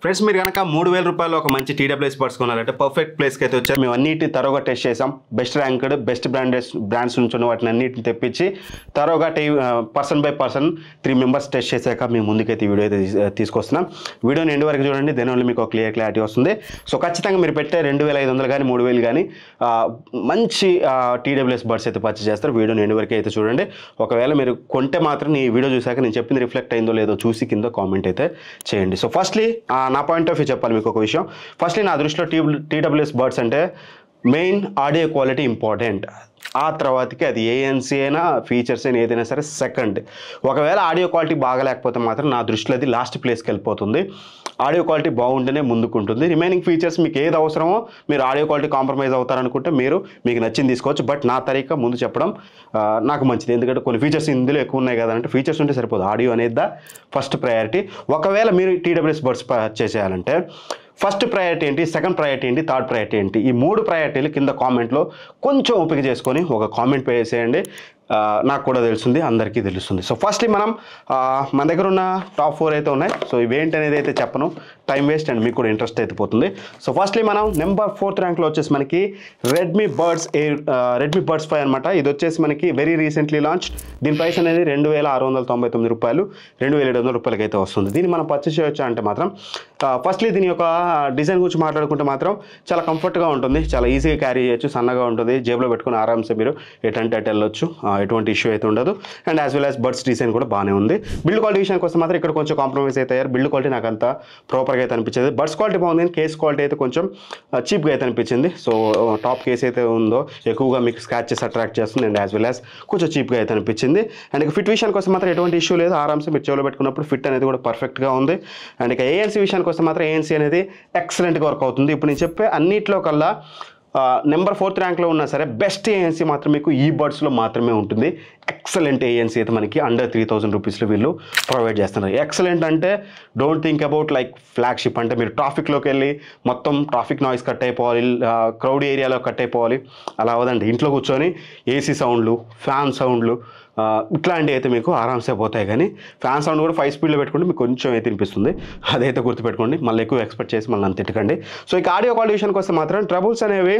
friends మీరు కనుక మూడు వేల రూపాయలు ఒక మంచి టీడబ్ల్యూఎస్ బడ్స్ కొనాలంటే పర్ఫెక్ట్ ప్లేస్కి అయితే వచ్చారు మేము అన్నిటిని తరోగా టెస్ట్ చేసాం best ranked best brands brands నుంచి ఉన్న వాటిని అన్నిటిని తెప్పించి తరోగా టీ person by person three members test చేశాక మేము ముందుకైతే ఈ వీడియో అయితే తీస్- తీసుకొస్తున్నాం వీడియోని ఎండ్ వరకు చూడండి దీనివల్ల మీకు క్లియర్ క్లారిటీ వస్తుంది సో ఖచ్చితంగా మీరు పెట్టే రెండు వేల ఐదు వందలు కానీ మూడు వేలు కానీ ఆ, మంచి టీడబ్ల్యూఎస్ బడ్స్ అయితే పర్చేస్ చేస్తారు వీడియోని ఎండ్ వరకు అయితే చూడండి ఒకవేళ మీరు కొంటే మాత్రం ఈ వీడియో చూశాక నేను చెప్పింది రిఫ్లెక్ట్ అయిందో లేదో చూసి కింద కామెంట్ అయితే చేయండి సో ఫస్ట్లీ నా పాయింట్ ఆఫ్ వ్యూ చెప్పాలి మీకు ఒక విషయం ఫస్ట్లీ నా దృష్టిలో టీ టీడబ్ల్యూఎస్ బర్డ్స్ అంటే మెయిన్ ఆడియో క్వాలిటీ ఇంపార్టెంట్ ఆ తర్వాతకి అది ఏఎన్సీ అయినా ఫీచర్స్ అయినా ఏదైనా సరే సెకండ్ ఒకవేళ ఆడియో క్వాలిటీ బాగలేకపోతే మాత్రం నా దృష్టిలో అది లాస్ట్ ప్లేస్కి వెళ్ళిపోతుంది ఆడియో క్వాలిటీ బాగుంటేనే ముందుకుంటుంది రిమైనింగ్ ఫీచర్స్ మీకు ఏది అవసరమో మీరు ఆడియో క్వాలిటీ కాంప్రమైజ్ అవుతారనుకుంటే మీరు మీకు నచ్చింది తీసుకోవచ్చు బట్ నా తరీకా ముందు చెప్పడం ఆ, నాకు మంచిది ఎందుకంటే కొన్ని ఫీచర్స్ ఇందులో ఎక్కువ ఉన్నాయి కదా అంటే ఫీచర్స్ ఉంటే సరిపోదు ఆడియో అనేది ద ఫస్ట్ ప్రయారిటీ ఒకవేళ మీరు టీడబ్ల్యూఎస్ బర్డ్స్ పర్చేస్ చేయాలంటే ఫస్ట్ ప్రయారిటీ ఏంటి సెకండ్ ప్రయారిటీ ఏంటి థర్డ్ ప్రయారిటీ ఏంటి ఈ మూడు ప్రయారిటీలు కింద కామెంట్లో కొంచెం ఓపిక చేసుకొని ఒక కామెంట్ పే చేసేయండి ఆ, నాకు కూడా తెలుస్తుంది అందరికీ తెలుస్తుంది సో ఫస్ట్లీ మనం ఆ, మన దగ్గర ఉన్న టాప్ ఫోర్ అయితే ఉన్నాయి సో ఇవేంటి అనేది అయితే చెప్పను టైం వేస్ట్ అండ్ మీకు కూడా ఇంట్రెస్ట్ అయితే పోతుంది సో ఫస్ట్లీ మనం నెంబర్ ఫోర్త్ ర్యాంక్లో వచ్చేసి మనకి Redmi buds air Redmi buds five అనమాట ఇది వచ్చేసి మనకి వెరీ రీసెంట్లీ లాంచ్ దీని ప్రైస్ అనేది రెండు వేల ఆరు వందల తొంభై తొమ్మిది రూపాయలు రెండు వేల ఏడు వందల రూపాయలకి అయితే వస్తుంది దీన్ని మనం పర్చేస్ చేయొచ్చు అంటే మాత్రం ఫస్ట్లీ దీని యొక్క డిజైన్ గురించి మాట్లాడుకుంటే మాత్రం చాలా కంఫర్ట్గా ఉంటుంది చాలా ఈజీగా క్యారీ చేయొచ్చు సన్నగా ఉంటుంది జేబులో పెట్టుకుని ఆరామ్సే మీరు ఎటంటే అటు వెళ్ళొచ్చు ఆ, ఎటువంటి ఇష్యూ అయితే ఉండదు and as well as buds design కూడా బాగానే ఉంది బిల్డ్ క్వాలిటీ విషయానికి వస్తే మాత్రం ఇక్కడ కొంచెం కాంప్రమైజ్ అయితే అయ్యారు బిల్డ్ క్వాలిటీ నాకు అంత ప్రాపర్గా అయితే అనిపించేది బర్డ్స్ క్వాలిటీ బాగుంది కానీ కేస్ క్వాలిటీ అయితే కొంచెం చీప్గా అయితే అనిపించింది సో టాప్ కేస్ అయితే ఉందో ఎక్కువగా మీకు స్క్రాచెస్ అట్రాక్ట్ చేస్తుంది అండ్ యాజ్ వెల్ యాజ్ కొంచెం చీప్గా అయితే అనిపించింది అండ్ ఇక ఫిట్ విషయానికి వస్తే మాత్రం ఎటువంటి ఇష్యూ లేదు ఆరామ్సే మీరు చెవులో పెట్టుకున్నప్పుడు ఫిట్ అనేది కూడా పర్ఫెక్ట్గా ఉంది అండ్ ఇక ఏఎన్సీ విషయానికి వస్తే మాత్రం ఏఎన్సీ అనేది ఎక్సలెంట్గా వర్క్ అవుతుంది ఇప్పుడు నేను చెప్పే అన్నిట్లో కల్లా నెంబర్ ఫోర్త్ ర్యాంక్లో ఉన్నా సరే బెస్ట్ ఏఎన్సీ మాత్రం మీకు ఈ బర్డ్స్లో మాత్రమే ఉంటుంది ఎక్సలెంట్ ఏఎన్సీ అయితే మనకి అండర్ త్రీ థౌసండ్ రూపీస్లో వీళ్ళు ప్రొవైడ్ చేస్తున్నారు ఎక్సలెంట్ అంటే don't think about like flagship అంటే మీరు ట్రాఫిక్లోకి వెళ్ళి మొత్తం ట్రాఫిక్ నాయిస్ కట్ అయిపోవాలి క్రౌడ్ ఏరియాలో కట్ అయిపోవాలి అలా అవదండి ఇంట్లో కూర్చొని ఏసీ సౌండ్లు ఫ్యాన్ సౌండ్లు ఆ, ఇట్లాంటివి అయితే మీకు ఆరామ్సే పోతాయి కానీ ఫ్యాన్ సౌండ్ కూడా ఫైవ్ స్పీడ్లో పెట్టుకుంటే మీకు కొంచెం అయితే వినిపిస్తుంది అదైతే గుర్తుపెట్టుకోండి మళ్ళీ ఎక్కువ ఎక్స్పెక్ట్ చేసి మళ్ళీ అంత తిట్టకండి సో ఇక ఆడియో క్వాలిటీ విషయానికి వస్తే మాత్రం ట్రబుల్స్ అనేవి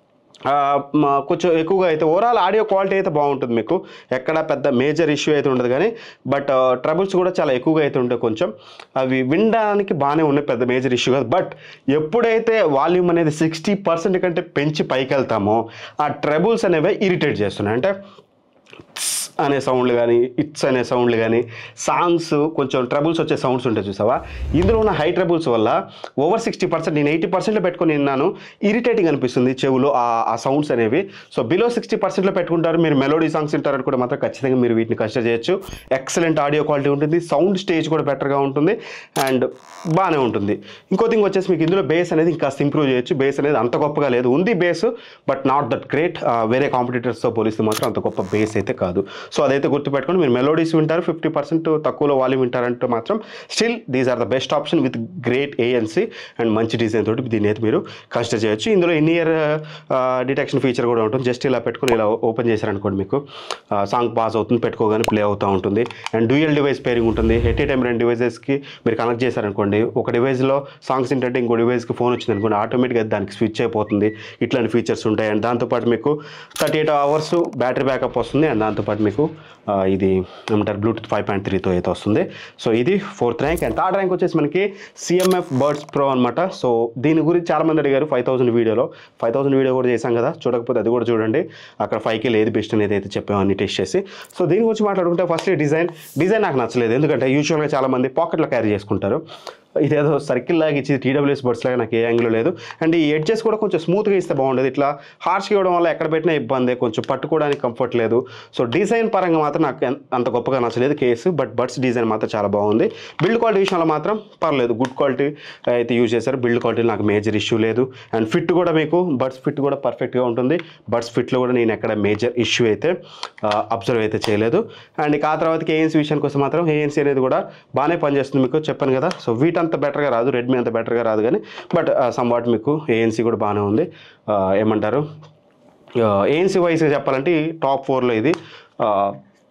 ఆ, మా- కొంచెం ఎక్కువగా అయితే ఓవరాల్ ఆడియో క్వాలిటీ అయితే బాగుంటుంది మీకు ఎక్కడ పెద్ద మేజర్ ఇష్యూ అయితే ఉండదు కానీ బట్ ట్రబుల్స్ కూడా చాలా ఎక్కువగా అయితే ఉంటాయి కొంచెం అవి వినడానికి బాగానే ఉన్నాయి పెద్ద మేజర్ ఇష్యూ కాదు బట్ ఎప్పుడైతే వాల్యూమ్ అనేది సిక్స్టీ పర్సెంట్ కంటే పెంచి పైకి వెళ్తామో ఆ ట్రబుల్స్ అనేవి ఇరిటేట్ చేస్తున్నాయి అంటే "త్స్" అనే సౌండ్లు కానీ ఇట్స్ అనే సౌండ్లు కానీ సాంగ్స్ కొంచెం ట్రబుల్స్ వచ్చే సౌండ్స్ ఉంటాయి చూసావా ఇందులో ఉన్న హై ట్రబుల్స్ వల్ల ఓవర్ సిక్స్టీ పర్సెంట్ నేను ఎయిటీ పర్సెంట్లో పెట్టుకొని విన్నాను ఇరిటేటింగ్ అనిపిస్తుంది చెవులో ఆ ఆ సౌండ్స్ అనేవి సో బిలో సిక్స్టీ పర్సెంట్లో పెట్టుకుంటారు మీరు మెలోడీ సాంగ్స్ వింటారని కూడా మాత్రం ఖచ్చితంగా మీరు వీటిని కన్సిడర్ చేయొచ్చు ఎక్సలెంట్ ఆడియో క్వాలిటీ ఉంటుంది సౌండ్ స్టేజ్ కూడా బెటర్గా ఉంటుంది అండ్ బాగానే ఉంటుంది ఇంకో థింగ్ వచ్చేసి మీకు ఇందులో బేస్ అనేది ఇంకా ఇంప్రూవ్ చేయొచ్చు బేస్ అనేది అంత గొప్పగా లేదు ఉంది bass but not that great వేరే కాంపిటీటర్స్తో పోలిస్తే మాత్రం అంత గొప్ప బేస్ అయితే కాదు సో అదైతే గుర్తుపెట్టుకోండి మీరు మెలోడీస్ వింటారు ఫిఫ్టీ పర్సెంట్ తక్కువలో వాల్యూమ్ వింటారంటే మాత్రం still these are the best option with great ANC and మంచి డిజైన్ తోటి దీన్ని అయితే మీరు కన్సిడర్ చేయొచ్చు ఇందులో ఇన్ ఇయర్ డిటెక్షన్ ఫీచర్ కూడా ఉంటుంది జస్ట్ ఇలా పెట్టుకుని ఇలా ఓపెన్ చేశారనుకోండి మీకు సాంగ్ పాస్ అవుతుంది పెట్టుకోగానే ప్లే అవుతూ ఉంటుంది అండ్ డ్యూయల్ డివైస్ పేరింగ్ ఉంటుంది ఎట్ ఏ టైం రెండు డివైజెస్కి మీరు కనెక్ట్ చేశారనుకోండి ఒక డివైస్లో సాంగ్స్ ఏంటంటే ఇంకో డివైస్కి ఫోన్ వచ్చింది అనుకోండి ఆటోమేటిక్గా దానికి స్విచ్ అయిపోతుంది ఇట్లాంటి ఫీచర్స్ ఉంటాయి అండ్ దాంతోపాటు మీకు thirty eight hours battery backup వస్తుంది అండ్ దాంతోపాటు మీకు ఆ, ఇది ఏమంటారు బ్లూటూత్ ఫైవ్ పాయింట్ త్రీతో అయితే వస్తుంది సో ఇది fourth rank and third rank వచ్చేసి మనకి సిఎంఎఫ్ బర్డ్స్ ప్రో అనమాట సో దీని గురించి చాలా మంది అడిగారు ఫైవ్ థౌసండ్ వీడియోలో ఫైవ్ థౌసండ్ వీడియో కూడా చేశాం కదా చూడకపోతే అది కూడా చూడండి అక్కడ ఫైవ్కి ఏది బెస్ట్ అనేది అయితే చెప్పాము అన్ని టెస్ట్ చేసి సో దీని గురించి మాట్లాడుకుంటే ఫస్ట్ డిజైన్ డిజైన్ నాకు నచ్చలేదు ఎందుకంటే యూజువల్గా చాలా మంది పాకెట్లో క్యారీ చేసుకుంటారు ఇదేదో సర్కిల్ లాగా ఇచ్చి టీడబ్ల్యూఎస్ బర్డ్స్ లాగా నాకు ఏ యాంగిల్ లేదు అండ్ ఈ ఎడ్జెస్ కూడా కొంచెం స్మూత్గా ఇస్తే బాగుండేది ఇట్లా హార్ష్గా ఇవ్వడం వల్ల ఎక్కడ పెట్టినా ఇబ్బంది కొంచెం పట్టుకోవడానికి కంఫర్ట్ లేదు సో డిజైన్ పరంగా మాత్రం నాకు ఎన్- అంత గొప్పగా నచ్చలేదు కేసు బట్ బడ్స్ డిజైన్ మాత్రం చాలా బాగుంది బిల్డ్ క్వాలిటీ విషయంలో మాత్రం పర్లేదు గుడ్ క్వాలిటీ అయితే యూజ్ చేశారు బిల్డ్ క్వాలిటీ నాకు మేజర్ ఇష్యూ లేదు అండ్ ఫిట్ కూడా మీకు బడ్స్ ఫిట్ కూడా పర్ఫెక్ట్గా ఉంటుంది బడ్స్ ఫిట్లో కూడా నేను ఎక్కడ మేజర్ ఇష్యూ అయితే అబ్జర్వ్ అయితే చేయలేదు అండ్ ఇక ఆ తర్వాతకి ఏఎన్సీ విషయానికి వస్తే మాత్రం ఏఎన్సీ అనేది కూడా బాగానే పనిచేస్తుంది మీకు చెప్పాను కదా సో వీటంత బెటర్గా రాదు రెడ్మీ అంత బెటర్గా రాదు కానీ బట్ సమ్ వాట్ మీకు ఏఎన్సీ కూడా బాగానే ఉంది ఆ, ఏమంటారు ఏఎన్సీ వైస్గా చెప్పాలంటే ఈ టాప్ ఫోర్లో ఇది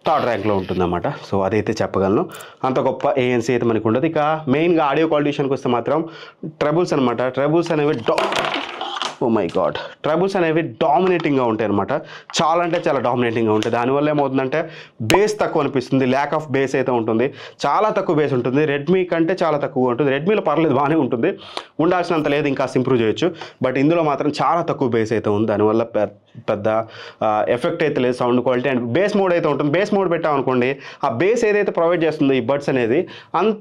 థర్డ్ ర్యాంక్లో ఉంటుందన్నమాట సో అదైతే చెప్పగలను అంత గొప్ప ఏఎన్సీ అయితే మనకు ఉండదు ఇక మెయిన్గా ఆడియో క్వాలిటీ విషయానికి వస్తే మాత్రం ట్రబుల్స్ అనమాట ట్రబుల్స్ అనేవి డా ఓ మై గాడ్ ట్రబుల్స్ అనేవి డామినేటింగ్గా ఉంటాయి అనమాట చాలా అంటే చాలా డామినేటింగ్గా ఉంటాయి దానివల్ల ఏమవుతుందంటే బేస్ తక్కువ అనిపిస్తుంది ల్యాక్ ఆఫ్ బేస్ అయితే ఉంటుంది చాలా తక్కువ బేస్ ఉంటుంది రెడ్మీ కంటే చాలా తక్కువ ఉంటుంది రెడ్మీలో పర్లేదు బాగానే ఉంటుంది ఉండాల్సినంత లేదు ఇంకా ఇంప్రూవ్ చేయొచ్చు బట్ ఇందులో మాత్రం చాలా తక్కువ బేస్ అయితే ఉంది దానివల్ల పె- పెద్ద ఎఫెక్ట్ అయితే లేదు sound quality and bass mode అయితే ఉంటుంది బేస్ మోడ్ పెట్టామనుకోండి ఆ బేస్ ఏదైతే ప్రొవైడ్ చేస్తుందో ఈ బడ్స్ అనేది అంత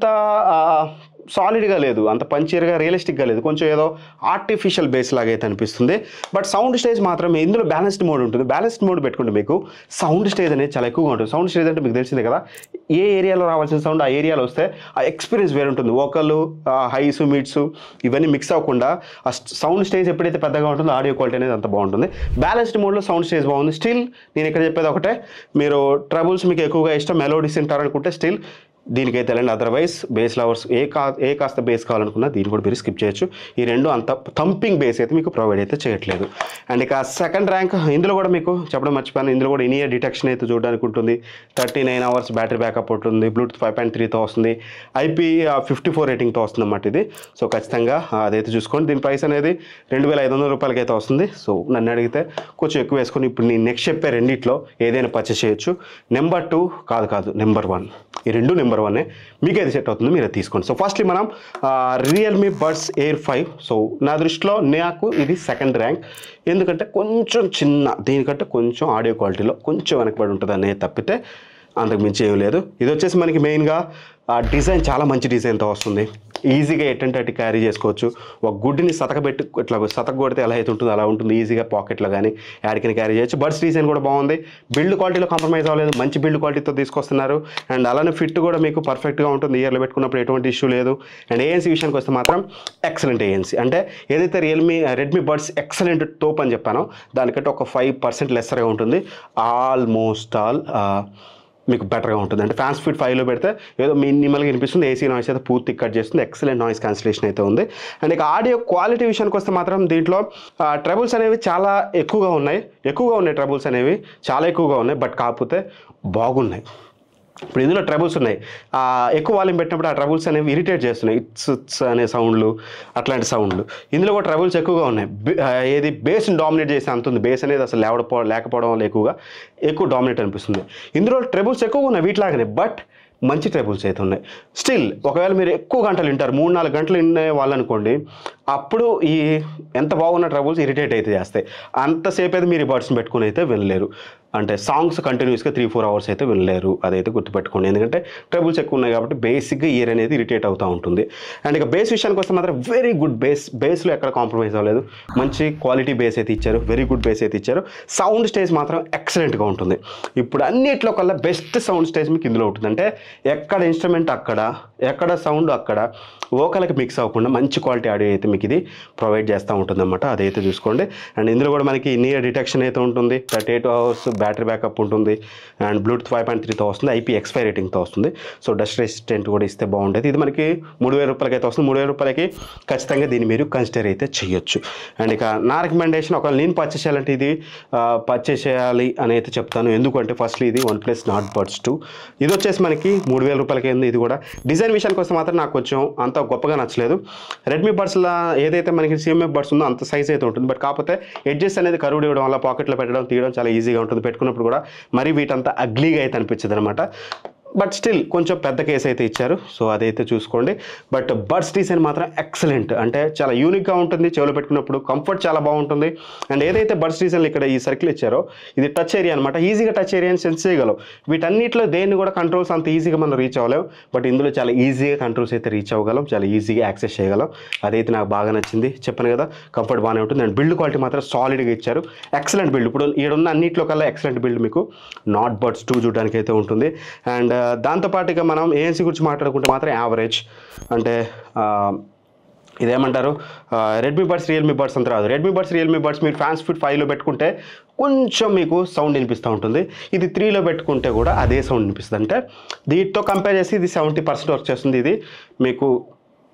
సాలిడ్గా లేదు అంత పంచీర్గా రియలిస్టిక్గా లేదు కొంచెం ఏదో ఆర్టిఫిషియల్ బేస్ లాగా అయితే అనిపిస్తుంది బట్ సౌండ్ స్టేజ్ మాత్రం ఇందులో బ్యాలెన్స్డ్ మోడ్ ఉంటుంది బ్యాలెన్స్డ్ మోడ్ పెట్టుకుంటే మీకు సౌండ్ స్టేజ్ అనేది చాలా ఎక్కువగా ఉంటుంది సౌండ్ స్టేజ్ అంటే మీకు తెలిసిందే కదా ఏ ఏరియాలో రావాల్సిన సౌండ్ ఆ ఏరియాలో వస్తే ఆ ఎక్స్పీరియన్స్ వేరే ఉంటుంది వోకల్ హైస్ మిడ్స్ ఇవన్నీ మిక్స్ అవ్వకుండా ఆ సౌండ్ స్టేజ్ ఎప్పుడైతే పెద్దగా ఉంటుందో ఆడియో క్వాలిటీ అనేది అంత బాగుంటుంది బ్యాలెన్స్డ్ మోడ్లో సౌండ్ స్టేజ్ బాగుంది స్టిల్ నేను ఇక్కడ చెప్పేది ఒకటే మీరు ట్రబుల్స్ మీకు ఎక్కువగా ఇష్టం మెలోడీస్ వింటారనుకుంటే స్టిల్ దీనికైతే వెళ్ళండి అదర్వైజ్ బేస్ లవర్స్ ఏ కా ఏ కాస్త బేస్ కావాలనుకున్నా దీన్ని కూడా మీరు స్కిప్ చేయొచ్చు ఈ రెండు అంత థంపింగ్ బేస్ అయితే మీకు ప్రొవైడ్ అయితే చేయట్లేదు అండ్ ఇక సెకండ్ ర్యాంక్ ఇందులో కూడా మీకు చెప్పడం మర్చిపోయాను ఇందులో కూడా ఇనియర్ డిటెక్షన్ అయితే చూడడానికి ఉంటుంది thirty nine hours battery backup ఉంటుంది బ్లూటూత్ ఫైవ్ పాయింట్ త్రీతో వస్తుంది ఐపీ ఫిఫ్టీ ఫోర్ రేటింగ్తో వస్తుంది అన్నమాట ఇది సో ఖచ్చితంగా ఆ, అదైతే చూసుకోండి దీని ప్రైస్ అనేది రెండు వేల ఐదు వందల రూపాయలకి అయితే వస్తుంది సో నన్ను అడిగితే కొంచెం ఎక్కువ వేసుకొని ఇప్పుడు నేను నెక్స్ట్ చెప్పే రెండిట్లో ఏదైనా పర్చేస్ చేయొచ్చు నెంబర్ టూ కాదు కాదు నెంబర్ వన్ ఈ రెండు నెంబర్ వన్ మీకు ఏది సెట్ అవుతుందో మీరు అది తీసుకోండి సో ఫస్ట్లీ మనం Realme buds air five so నా దృష్టిలో నాకు ఇది సెకండ్ ర్యాంక్ ఎందుకంటే కొంచెం చిన్న దీనికంటే కొంచెం ఆడియో క్వాలిటీలో కొంచెం వెనకబడి ఉంటుంది అనేది తప్పితే అంతకు మించి ఏం లేదు ఇది వచ్చేసి మనకి మెయిన్గా డిజైన్ చాలా మంచి డిజైన్తో వస్తుంది ఈజీగా ఎట్టంటే అటు క్యారీ చేసుకోవచ్చు ఒక గుడ్డిని సతకబెట్టి ఇట్లా సతక కొడితే ఎలా అయితే ఉంటుందో అలా ఉంటుంది ఈజీగా పాకెట్లో కానీ యాడికని క్యారీ చేయొచ్చు బడ్స్ డిజైన్ కూడా బాగుంది బిల్డ్ క్వాలిటీలో కాంప్రమైజ్ అవ్వలేదు మంచి బిల్డ్ క్వాలిటీతో తీసుకొస్తున్నారు అండ్ అలానే ఫిట్ కూడా మీకు పర్ఫెక్ట్గా ఉంటుంది ఇయర్లో పెట్టుకున్నప్పుడు ఎటువంటి ఇష్యూ లేదు అండ్ ఏఎన్సీ విషయానికి వస్తే మాత్రం ఎక్సలెంట్ ఏఎన్సీ అంటే ఏదైతే రియల్మీ రెడ్మీ బడ్స్ ఎక్సలెంట్ తోప్ అని చెప్పానో దానికంటే ఒక ఫైవ్ పర్సెంట్ లెస్సర్గా ఉంటుంది ఆల్మోస్ట్ ఆల్ మీకు బెటర్గా ఉంటుంది అంటే ఫ్యాన్ స్పీడ్ ఫైవ్లో పెడితే ఏదో మినిమల్గా వినిపిస్తుంది ఏసీ నాయిస్ అయితే పూర్తి కట్ చేస్తుంది ఎక్సలెంట్ నాయిస్ క్యాన్సిలేషన్ అయితే ఉంది అండ్ ఇక ఆడియో క్వాలిటీ విషయానికి వస్తే మాత్రం దీంట్లో ట్రబుల్స్ అనేవి చాలా ఎక్కువగా ఉన్నాయి ఎక్కువగా ఉన్నాయి ట్రబుల్స్ అనేవి చాలా ఎక్కువగా ఉన్నాయి బట్ కాకపోతే బాగున్నాయి ఇప్పుడు ఇందులో ట్రబుల్స్ ఉన్నాయి ఆ, ఎక్కువ వాల్యూమ్ పెట్టినప్పుడు ఆ ట్రబుల్స్ అనేవి ఇరిటేట్ చేస్తున్నాయి ఇట్స్ ఇట్స్ అనే సౌండ్లు అట్లాంటి సౌండ్లు ఇందులో కూడా ట్రబుల్స్ ఎక్కువగా ఉన్నాయి బే- ఆ, ఏది బేస్ని డామినేట్ చేసే అంత ఉంది బేస్ అనేది అసలు లేవడపో లేకపోవడం వల్ల ఎక్కువగా ఎక్కువ డామినేట్ అనిపిస్తుంది ఇందులో ట్రబుల్స్ ఎక్కువగా ఉన్నాయి వీటిలాగానే బట్ మంచి ట్రబుల్స్ అయితే ఉన్నాయి స్టిల్ ఒకవేళ మీరు ఎక్కువ గంటలు వింటారు మూడు నాలుగు గంటలు వినే వాళ్ళనుకోండి అప్పుడు ఈ ఎంత బాగున్న ట్రబుల్స్ ఇరిటేట్ అయితే చేస్తాయి అంతసేపు అయితే మీరు ఈ బర్డ్స్ని పెట్టుకుని అయితే వినలేరు అంటే సాంగ్స్ కంటిన్యూస్గా త్రీ ఫోర్ అవర్స్ అయితే వినలేరు అదైతే గుర్తుపెట్టుకోండి ఎందుకంటే ట్రబుల్స్ ఎక్కువ ఉన్నాయి కాబట్టి బేసిక్గా ఇయర్ అనేది ఇరిటేట్ అవుతూ ఉంటుంది అండ్ ఇక బేస్ విషయానికి వస్తే మాత్రం వెరీ గుడ్ బేస్ బేస్లో ఎక్కడ కాంప్రమైజ్ అవ్వలేదు మంచి క్వాలిటీ బేస్ అయితే ఇచ్చారు వెరీ గుడ్ బేస్ అయితే ఇచ్చారు సౌండ్ స్టేజ్ మాత్రం ఎక్సలెంట్గా ఉంటుంది ఇప్పుడు అన్నిట్లో కల్లా బెస్ట్ సౌండ్ స్టేజ్ మీకు ఇందులో ఉంటుంది అంటే ఎక్కడ ఇన్స్ట్రుమెంట్ అక్కడ ఎక్కడ సౌండ్ అక్కడ ఓకలకి మిక్స్ అవ్వకుండా మంచి క్వాలిటీ ఆడియో అయితే మీకు ఇది ప్రొవైడ్ చేస్తూ ఉంటుంది అనమాట అదైతే చూసుకోండి అండ్ ఇందులో కూడా మనకి నియర్ డిటెక్షన్ అయితే ఉంటుంది thirty eight hours battery backup ఉంటుంది అండ్ బ్లూటూత్ ఫైవ్ పాయింట్ త్రీతో వస్తుంది ఐపీ ఎక్స్పై రేటింగ్తో వస్తుంది సో డస్ట్ రెసిస్టెంట్ కూడా ఇస్తే బాగుంటుంది ఇది మనకి మూడు వేల రూపాయలకి అయితే వస్తుంది మూడు వేల రూపాయలకి ఖచ్చితంగా దీన్ని మీరు కన్సిడర్ అయితే చేయొచ్చు అండ్ ఇక నా రికమెండేషన్ ఒకవేళ నేను పర్చేస్ చేయాలంటే ఇది పర్చేస్ చేయాలి అని అయితే చెప్తాను ఎందుకంటే ఫస్ట్లీ ఇది OnePlus Nord buds two ఇది వచ్చేసి మనకి మూడు వేల రూపాయలకి ఉంది ఇది కూడా డిజైన్ విషయానికి వస్తే మాత్రం నాకు కొంచెం అంత గొప్పగా నచ్చలేదు రెడ్మీ బడ్స్లో ఏదైతే మనకి సిఎంఎఫ్ బడ్స్ ఉందో అంత సైజ్ అయితే ఉంటుంది బట్ కాకపోతే ఎడ్జెస్ అనేది కరువుడు ఇవ్వడం వల్ల పాకెట్లో పెట్టడం తీయడం చాలా ఈజీగా ఉంటుంది పెట్టుకున్నప్పుడు కూడా మరి వీటంతా అగ్లీగా అయితే అనిపించదు అనమాట బట్ స్టిల్ కొంచెం పెద్ద కేసు అయితే ఇచ్చారు సో అదైతే చూసుకోండి బట్ బడ్స్ డిజైన్ మాత్రం ఎక్సలెంట్ అంటే చాలా యూనిక్గా ఉంటుంది చెవులో పెట్టుకున్నప్పుడు కంఫర్ట్ చాలా బాగుంటుంది అండ్ ఏదైతే బడ్స్ డిజైన్ ఇక్కడ ఈ సర్కిల్ ఇచ్చారో ఇది టచ్ ఏరియా అనమాట ఈజీగా టచ్ ఏరియాని సెన్స్ చేయగలవు వీటన్నిటిలో దేన్ని కూడా కంట్రోల్స్ అంత ఈజీగా మనం రీచ్ అవ్వలేం బట్ ఇందులో చాలా ఈజీగా కంట్రోల్స్ అయితే రీచ్ అవ్వగలం చాలా ఈజీగా యాక్సెస్ చేయగలం అదైతే నాకు బాగా నచ్చింది చెప్పాను కదా కంఫర్ట్ బాగానే ఉంటుంది అండ్ బిల్డ్ క్వాలిటీ మాత్రం సాలిడ్గా ఇచ్చారు ఎక్సలెంట్ బిల్డ్ ఇప్పుడు ఈడున్న అన్నింటిలో కల్లా ఎక్సలెంట్ బిల్డ్ మీకు నాట్ బడ్స్ టూ చూడడానికి అయితే ఉంటుంది అండ్ దాంతోపాటు ఇక మనం ఏఎన్సీ గురించి మాట్లాడుకుంటే మాత్రం యావరేజ్ అంటే ఆ, ఇదేమంటారు రెడ్మీ బడ్స్ రియల్మీ బడ్స్ అంత రాదు రెడ్మీ బడ్స్ రియల్మీ బడ్స్ మీరు ఫ్యాన్స్ ఫిట్ ఫైవ్లో పెట్టుకుంటే కొంచెం మీకు సౌండ్ వినిపిస్తూ ఉంటుంది ఇది త్రీలో పెట్టుకుంటే కూడా అదే సౌండ్ వినిపిస్తుంది అంటే దీంతో కంపేర్ చేసి ఇది సెవెంటీ పర్సెంట్ వర్క్ చేస్తుంది ఇది మీకు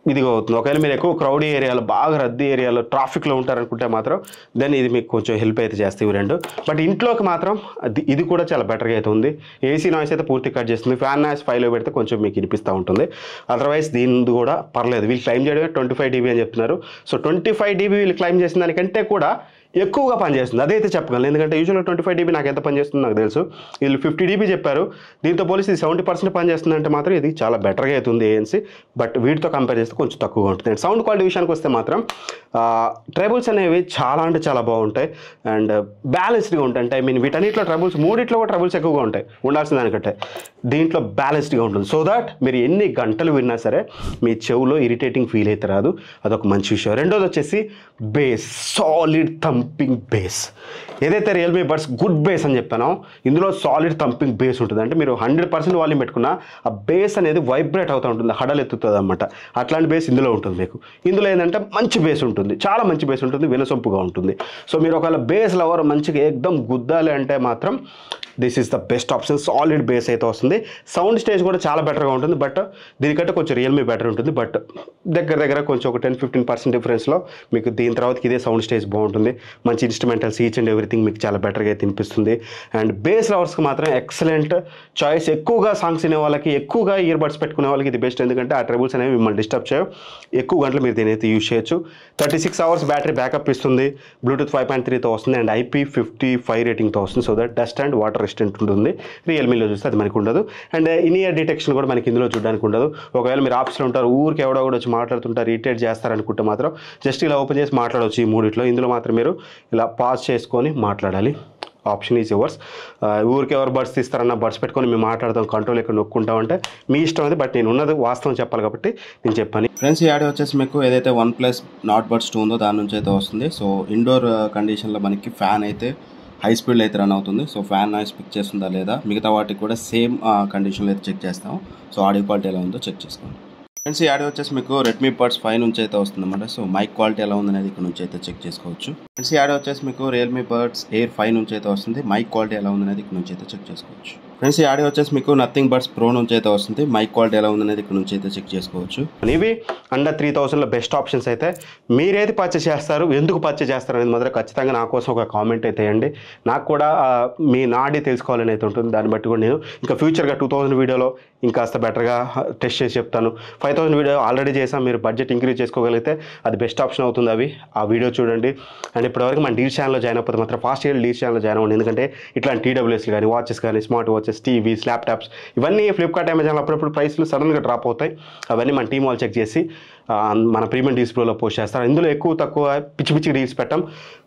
ఇదిగా అవుతుంది ఒకవేళ మీరు ఎక్కువ క్రౌడీ ఏరియాలో బాగా రద్దీ ఏరియాలో ట్రాఫిక్లో ఉంటారనుకుంటే మాత్రం దెన్ ఇది మీకు కొంచెం హెల్ప్ అయితే చేస్తాయి ఇవి రెండు బట్ ఇంట్లోకి మాత్రం అది ఇది కూడా చాలా బెటర్గా అయితే ఉంది ఏసీ నాయిస్ అయితే పూర్తి కట్ చేస్తుంది ఫ్యాన్ నాయిస్ ఫైవ్లో పెడితే కొంచెం మీకు వినిపిస్తూ ఉంటుంది అదర్వైజ్ దీనిది కూడా పర్లేదు వీళ్ళు క్లైమ్ చేయడమే ట్వంటీ ఫైవ్ డీబీ అని చెప్తున్నారు సో ట్వంటీ ఫైవ్ డీబీ వీళ్ళు క్లైమ్ చేసిన దానికంటే కూడా ఎక్కువగా పనిచేస్తుంది అదైతే చెప్పగలను ఎందుకంటే యూజువల్గా ట్వంటీ ఫైవ్ డీబీ నాకు ఎంత పనిచేస్తుందో నాకు తెలుసు వీళ్ళు ఫిఫ్టీ డీబీ చెప్పారు దీంతో పోలిసి ఇది సెవెంటీ పర్సెంట్ పనిచేస్తుంది అంటే మాత్రం ఇది చాలా బెటర్గా అవుతుంది ఏఎన్సీ బట్ వీటితో కంపేర్ చేస్తే కొంచెం తక్కువగా ఉంటుంది అండ్ సౌండ్ క్వాలిటీ విషయానికి వస్తే మాత్రం ట్రైబుల్స్ అనేవి చాలా అంటే చాలా బాగుంటాయి అండ్ బ్యాలెన్స్డ్గా ఉంటాయి అంటే ఐ మీన్ వీటన్నిటిలో ట్రబుల్స్ మూడిట్లో కూడా ట్రబుల్స్ ఎక్కువగా ఉంటాయి ఉండాల్సిన దానికంటే దీంట్లో బ్యాలెన్స్డ్గా ఉంటుంది సో దట్ మీరు ఎన్ని గంటలు విన్నా సరే మీ చెవులో ఇరిటేటింగ్ ఫీల్ అయితే రాదు అదొక మంచి విషయం రెండోది వచ్చేసి బేస్ సాలిడ్ థంపింగ్ బేస్ ఏదైతే రియల్మీ బడ్స్ గుడ్ బేస్ అని చెప్పానో ఇందులో సాలిడ్ థంపింగ్ బేస్ ఉంటుంది అంటే మీరు హండ్రెడ్ పర్సెంట్ వాల్యూమ్ పెట్టుకున్నా ఆ బేస్ అనేది వైబ్రేట్ అవుతూ ఉంటుంది హడలు ఎత్తుతుంది అనమాట అట్లాంటి బేస్ ఇందులో ఉంటుంది మీకు ఇందులో ఏంటంటే మంచి బేస్ ఉంటుంది చాలా మంచి బేస్ ఉంటుంది వినసొంపుగా ఉంటుంది సో మీరు ఒకవేళ బేస్ లవర్ మంచిగా ఏకదం గుద్దాలి అంటే మాత్రం this is the best option solid bass అయితే వస్తుంది సౌండ్ స్టేజ్ కూడా చాలా బెటర్గా ఉంటుంది బట్ దీనికంటే కొంచెం రియల్మీ బెటర్ ఉంటుంది బట్ దగ్గర దగ్గర కొంచెం ఒక టెన్ ఫిఫ్టీన్ పర్సెంట్ డిఫరెన్స్లో మీకు దీని తర్వాతకి ఇదే సౌండ్ స్టేజ్ బాగుంటుంది మంచి ఇన్స్ట్రుమెంటల్స్ ఈచ్ అండ్ ఎవ్రీథింగ్ మీకు చాలా బెటర్గా అయితే అనిపిస్తుంది అండ్ బేస్ లవర్స్కి మాత్రం ఎక్సలెంట్ చాయిస్ ఎక్కువగా సాంగ్స్ వినే వాళ్ళకి ఎక్కువగా ఇయర్ బడ్స్ పెట్టుకునే వాళ్ళకి ఇది బెస్ట్ ఎందుకంటే ఆ ట్రబుల్స్ అనేవి మిమ్మల్ని డిస్టర్బ్ చేయవు ఎక్కువ గంటలు మీరు దీని అయితే యూజ్ చేయొచ్చు thirty six hours battery backup ఇస్తుంది బ్లూటూత్ ఫైవ్ పాయింట్ త్రీతో వస్తుంది అండ్ ఐపీ ఫిఫ్టీ ఫైవ్ రేటింగ్తో వస్తుంది so that dust and water resistant ఉంటుంది రియల్మీలో చూస్తే అది మనకి ఉండదు అండ్ ఇన్ ఇయర్ డిటెక్షన్ కూడా మనకి ఇందులో చూడడానికి ఉండదు ఒకవేళ మీరు ఆప్షన్ ఉంటారు ఊరికి ఎవడో కూడా వచ్చి మాట్లాడుతుంటారు ఇరిటేట్ చేస్తారనుకుంటే మాత్రం జస్ట్ ఇలా ఓపెన్ చేసి మాట్లాడవచ్చు ఈ మూడిట్లో ఇందులో మాత్రం మీరు ఇలా పాజ్ చేసుకొని మాట్లాడాలి ఆప్షన్ ఈజ్ యువర్స్ ఊరికి ఎవరు బడ్స్ తీస్తారన్న బడ్స్ పెట్టుకొని మేము మాట్లాడదాం కంట్రోల్ ఇక్కడ నొక్కుంటామంటే మీ ఇష్టం అది బట్ నేను ఉన్నది వాస్తవం చెప్పాలి కాబట్టి నేను చెప్పాను ఫ్రెండ్స్ ఈ ఆడియో వచ్చేసి మీకు ఏదైతే OnePlus Nord buds two ఉందో దాని నుంచి అయితే వస్తుంది సో ఇండోర్ కండిషన్లో మనకి ఫ్యాన్ అయితే హై స్పీడ్లో అయితే రన్ అవుతుంది సో ఫ్యాన్ నాయిస్ పిక్ చేస్తుందా లేదా మిగతా వాటికి కూడా సేమ్ కండిషన్లో అయితే చెక్ చేస్తాం సో ఆడియో క్వాలిటీ ఎలా ఉందో చెక్ చేసుకోండి ఫ్రెండ్స్ ఈ ఆడియో వచ్చేసి మీకు రెడ్మీ బడ్స్ ఫైవ్ నుంచి అయితే వస్తుంది అనమాట సో మైక్ క్వాలిటీ ఎలా ఉందనేది ఇక్కడ నుంచి అయితే చెక్ చేసుకోవచ్చు ఫ్రెండ్స్ ఈ ఆడియో వచ్చేసి మీకు రియల్మీ బడ్స్ ఎయిర్ ఫైవ్ నుంచి అయితే వస్తుంది మైక్ క్వాలిటీ ఎలా ఉందనేది ఇక్కడ నుంచి అయితే చెక్ చేసుకోవచ్చు ఫ్రెండ్స్ ఈ ఆడియో వచ్చేసి మీకు నథింగ్ బడ్స్ ప్రో నుంచి అయితే వస్తుంది మైక్ క్వాలిటీ ఎలా ఉందనేది ఇక్కడ నుంచి అయితే చెక్ చేసుకోవచ్చు ఇవి అండర్ త్రీ థౌసండ్లో బెస్ట్ ఆప్షన్స్ అయితే మీరైతే పర్చేస్ చేస్తారు ఎందుకు పర్చేస్ చేస్తారు అనేది మాత్రం ఖచ్చితంగా నా కోసం ఒక కామెంట్ అయితే వేయండి నాకు కూడా ఆ, మీ నాడి తెలుసుకోవాలని అయితే ఉంటుంది దాన్ని బట్టి కూడా నేను ఇంకా ఫ్యూచర్గా టూ థౌసండ్ వీడియోలో ఇంకాస్త బెటర్గా టెస్ట్ చేసి చెప్తాను ఫైవ్ థౌసండ్ వీడియో ఆల్రెడీ చేసాం మీరు బడ్జెట్ ఇంక్రీజ్ చేసుకోగలిగితే అది బెస్ట్ ఆప్షన్ అవుతుంది అవి ఆ వీడియో చూడండి అండ్ ఇప్పటివరకు మన డీల్ ఛానల్లో జాయిన్ అయిపోతే మాత్రం ఫాస్ట్ ఇయర్ డీల్ ఛానల్లో జాయిన్ అవ్వండి ఎందుకంటే ఇట్లాంటి టీడబ్ల్యూఎస్లు కానీ వాచెస్ కానీ స్మార్ట్ వాచెస్ టీవీస్ ల్యాప్టాప్స్ ఇవన్నీ ఫ్లిప్కార్ట్ అమెజాన్ అప్పుడప్పుడు ప్రైస్లు సడన్గా డ్రాప్ అవుతాయి అవన్నీ మన టీం వాళ్ళు చెక్ చేసి ఆ, మన ప్రీమియం డీల్స్ ప్రోలో పోస్ట్ చేస్తారు ఇందులో ఎక్కువ తక్కువ పిచ్చి పిచ్చి డీల్స్ పెట్టాం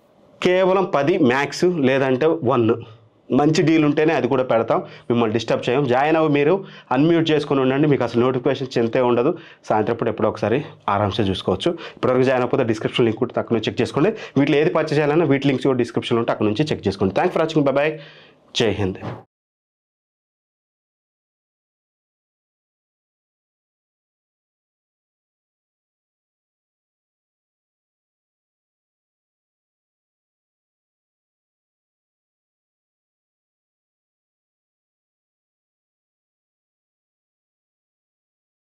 కేవలం పది మ్యాక్స్ లేదంటే వన్ మంచి డీల్ ఉంటేనే అది కూడా పెడతాం మిమ్మల్ని డిస్టర్బ్ చేయం జాయిన్ అవ్వ మీరు అన్మ్యూట్ చేసుకుని ఉండండి మీకు అసలు నోటిఫికేషన్ చెంతే ఉండదు సాయంత్రం పూట ఎప్పుడో ఒకసారి ఆరామ్సే చూసుకోవచ్చు ఇప్పటివరకు జాయిన్ అయిపోతే డిస్క్రిప్షన్ లింక్ కూడా అక్కడ నుంచి చెక్ చేసుకోండి వీటిలో ఏది పర్చేస్ చేయాలన్నా వీటి లింక్స్ కూడా డిస్క్రిప్షన్లో ఉంటే అక్కడ నుంచి చెక్ చేసుకోండి థ్యాంక్ ఫర్ వాచింగ్ బాయ్ జై హింద్